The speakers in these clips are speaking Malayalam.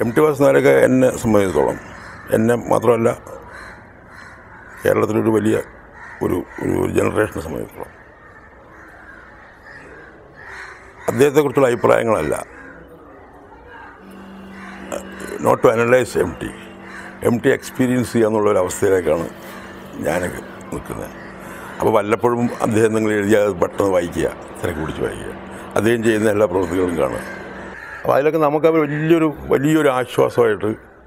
എം ടി വാസുനാരൊക്കെ എന്നെ സംബന്ധിച്ചിടത്തോളം എന്നെ മാത്രമല്ല കേരളത്തിലൊരു വലിയ ഒരു ഒരു ജനറേഷനെ സംബന്ധിച്ചിടത്തോളം അദ്ദേഹത്തെക്കുറിച്ചുള്ള അഭിപ്രായങ്ങളല്ല not to analyse M T M T experience ചെയ്യുക എന്നുള്ള ഒരു അവസ്ഥയിലേക്കാണ് ഞാനൊക്കെ നിൽക്കുന്നത് അപ്പോൾ വല്ലപ്പോഴും അദ്ദേഹം നിങ്ങൾ എഴുതിയാൽ അത് പെട്ടെന്ന് വായിക്കുക തിരക്ക് പിടിച്ച് വായിക്കുക അദ്ദേഹം ചെയ്യുന്ന എല്ലാ പ്രവൃത്തികളും കാണുക അപ്പോൾ അതിലൊക്കെ നമുക്ക് അവർ വലിയൊരു വലിയൊരു ആശ്വാസമായിട്ട്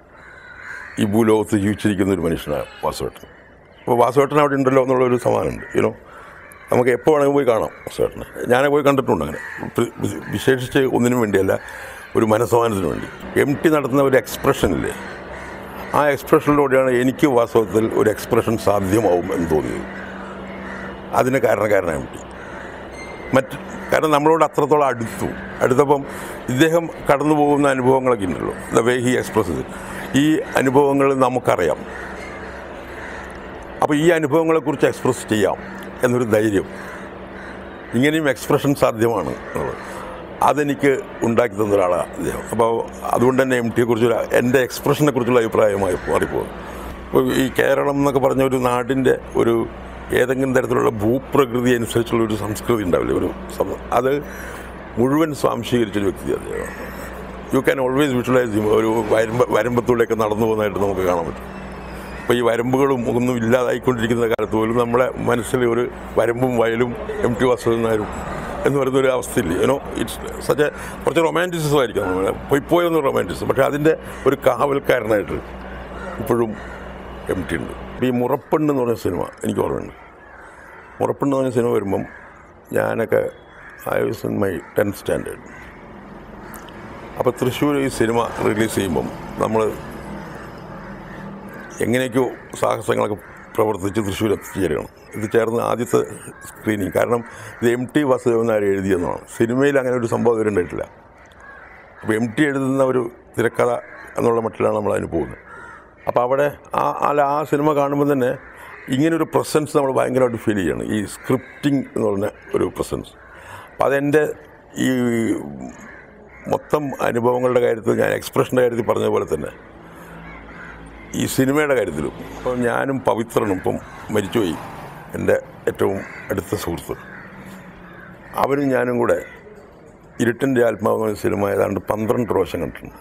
ഈ ഭൂലോകത്ത് ജീവിച്ചിരിക്കുന്ന ഒരു മനുഷ്യനാണ് വാസുവേട്ടൻ അപ്പോൾ വാസുവേട്ടൻ അവിടെ ഉണ്ടല്ലോ എന്നുള്ളൊരു സമാനമുണ്ട് യുനോ നമുക്ക് എപ്പോൾ വേണമെങ്കിൽ പോയി കാണാം വാസുവേട്ടനെ ഞാനേ പോയി കണ്ടിട്ടുണ്ട് അങ്ങനെ പ്രി- വി- വിശേഷിച്ച് ഒന്നിനും വേണ്ടിയല്ല ഒരു മനസ്സമാനത്തിന് വേണ്ടി എം ടി നടത്തുന്ന ഒരു എക്സ്പ്രഷനില്ലേ ആ എക്സ്പ്രഷനിലൂടെയാണ് എനിക്ക് വാസ്തവത്തിൽ ഒരു എക്സ്പ്രഷൻ സാധ്യമാവും എന്ന് തോന്നിയത് അതിന് കാരണക്കാരനാണ് എം ടി മറ്റ് കാരണം നമ്മളോട് അത്രത്തോളം അടുത്തു അടുത്തപ്പം ഇദ്ദേഹം കടന്നു പോകുന്ന അനുഭവങ്ങളൊക്കെ ഉണ്ടല്ലോ ദ വേ ഹി എക്സ്പ്രസ് ഈ അനുഭവങ്ങൾ നമുക്കറിയാം അപ്പോൾ ഈ അനുഭവങ്ങളെക്കുറിച്ച് എക്സ്പ്രസ് ചെയ്യാം എന്നൊരു ധൈര്യം ഇങ്ങനെയും എക്സ്പ്രഷൻ സാധ്യമാണ് എന്നുള്ളത് അതെനിക്ക് ഉണ്ടാക്കി തന്ന ഒരാളാണ് അദ്ദേഹം അപ്പോൾ അതുകൊണ്ട് തന്നെ എം ടിയെക്കുറിച്ചുള്ള എൻ്റെ എക്സ്പ്രഷനെ കുറിച്ചുള്ള അഭിപ്രായമായി മാറിപ്പോകും ഇപ്പോൾ ഈ കേരളം എന്നൊക്കെ പറഞ്ഞ ഒരു നാടിൻ്റെ ഒരു ഏതെങ്കിലും തരത്തിലുള്ള ഭൂപ്രകൃതി അനുസരിച്ചുള്ള ഒരു സംസ്കൃതി ഉണ്ടാവില്ലേ ഒരു സം- അത് മുഴുവൻ സ്വാംശീകരിച്ചൊരു വ്യക്തി അദ്ദേഹം യു ക്യാൻ ഓൾവേസ് വിഷ്വലൈസ് ഒരു വരമ്പ വരമ്പത്തൂടെയൊക്കെ നടന്നു പോകുന്നതായിട്ട് നമുക്ക് കാണാൻ പറ്റും ഇപ്പോൾ ഈ വരമ്പുകളും ഒന്നും ഇല്ലാതായിക്കൊണ്ടിരിക്കുന്ന കാലത്ത് പോലും നമ്മളെ മനസ്സിൽ ഒരു വരമ്പും വയലും എം ടി വാസുദേവനാരും എന്ന് പറയുന്ന ഒരു അവസ്ഥയില്ലേ യുനോ ഇറ്റ്സ് സച്ച് കുറച്ച് റൊമാൻറ്റിസിസം ആയിരിക്കും നമ്മളെ പൊയ്പോയെന്ന് റൊമാൻറ്റിസം പക്ഷേ അതിൻ്റെ ഒരു കാവൽക്കാരനായിട്ട് ഇപ്പോഴും എം ടി ഉണ്ട് ഇപ്പോൾ ഈ മുറപ്പെണ്ണ് എന്ന് പറഞ്ഞ സിനിമ എനിക്ക് ഓർമ്മയുണ്ട് മുറപ്പെണ്ണ് എന്ന് പറഞ്ഞ സിനിമ വരുമ്പം ഞാനൊക്കെ I was in my tenth standard അപ്പോൾ തൃശ്ശൂർ ഈ സിനിമ റിലീസ് ചെയ്യുമ്പം നമ്മൾ എങ്ങനെയൊക്കെയോ സാഹസങ്ങളൊക്കെ പ്രവർത്തിച്ച് തൃശ്ശൂർ എത്തിച്ചേരണം എത്തിച്ചേർന്ന് ആദ്യത്തെ സ്ക്രീനിങ് കാരണം ഇത് എം ടി വാസുദേവൻ നായർ എഴുതിയെന്നാണ് സിനിമയിൽ അങ്ങനെ ഒരു സംഭവം ഇതുവരെ ഉണ്ടായിട്ടില്ല അപ്പോൾ എം ടി എഴുതുന്ന ഒരു തിരക്കഥ എന്നുള്ള മട്ടിലാണ് നമ്മൾ അതിന് പോകുന്നത് അപ്പോൾ അവിടെ ആ അല്ല ആ സിനിമ കാണുമ്പോൾ തന്നെ ഇങ്ങനൊരു പ്രസൻസ് നമ്മൾ ഭയങ്കരമായിട്ട് ഫീൽ ചെയ്യണം ഈ സ്ക്രിപ്റ്റിംഗ് എന്ന് പറഞ്ഞ ഒരു പ്രസൻസ് അപ്പോൾ അതെൻ്റെ ഈ മൊത്തം അനുഭവങ്ങളുടെ കാര്യത്തിൽ ഞാൻ എക്സ്പ്രഷൻ്റെ കാര്യത്തിൽ പറഞ്ഞ പോലെ തന്നെ ഈ സിനിമയുടെ കാര്യത്തിലും ഇപ്പം ഞാനും പവിത്രനും ഇപ്പം മരിച്ചുപോയി എൻ്റെ ഏറ്റവും അടുത്ത സുഹൃത്ത് അവനും ഞാനും കൂടെ ഇരുട്ടിൻ്റെ ആത്മാവ് എന്ന സിനിമ ഏതാണ്ട് പന്ത്രണ്ട് പ്രാവശ്യം കണ്ടിട്ടുണ്ട്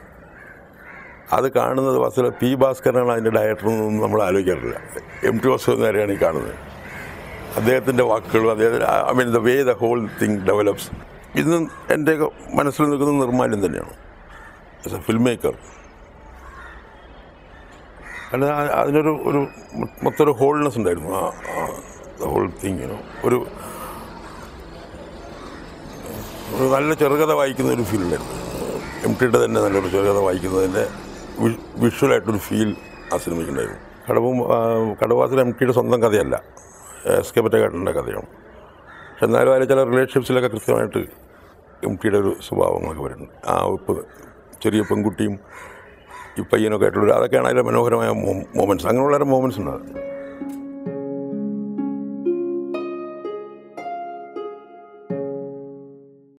അത് കാണുന്നത് വസ്തുത പി ഭാസ്കരനാണ് അതിൻ്റെ ഡയറക്ടർ എന്നൊന്നും നമ്മൾ ആലോചിക്കാറില്ല എം ടി വാസുദേവൻ നേരെയാണ് ഈ കാണുന്നത് അദ്ദേഹത്തിൻ്റെ വാക്കുകളും അദ്ദേഹത്തിന് I mean the way the whole thing develops ഇന്ന് എൻ്റെ മനസ്സിൽ നിൽക്കുന്ന നിർമ്മാല്യം തന്നെയാണ് ആസ് എ ഫിൽം മേക്കർ അല്ല ആ- അതിനൊരു ഒരു മൊത്തം ഒരു ഹോൾനെസ് ഉണ്ടായിരുന്നു ആ ഹോൾ തിങ്ങിനോ ഒരു ഒരു നല്ല ചെറുകഥ വായിക്കുന്ന ഒരു ഫീൽ ഉണ്ടായിരുന്നു എം ടിയുടെ തന്നെ നല്ലൊരു ചെറുകഥ വായിക്കുന്നതിൻ്റെ വിഷ്വലായിട്ടൊരു ഫീൽ ആ സിനിമയ്ക്കുണ്ടായിരുന്നു കടവും ആ, കടവാസിൽ എം ടിയുടെ സ്വന്തം കഥയല്ല എസ് കെ പറ്റക്കാട്ടിൻ്റെ കഥയാണ് പക്ഷെ എന്നാലും അതിൽ ചില റിലേഷൻഷിപ്സിലൊക്കെ കൃത്യമായിട്ട് എം ടിയുടെ ഒരു സ്വഭാവങ്ങളൊക്കെ വരുന്നുണ്ട് ആ ഇപ്പം ചെറിയ പെൺകുട്ടിയും ഈ പയ്യനൊക്കെ ആയിട്ടുള്ള അതൊക്കെയാണ് അതിലെ മനോഹരമായ മൊമെൻറ്റ്സ് അങ്ങനെയുള്ള മോമെൻറ്റ്സ് ഉണ്ട്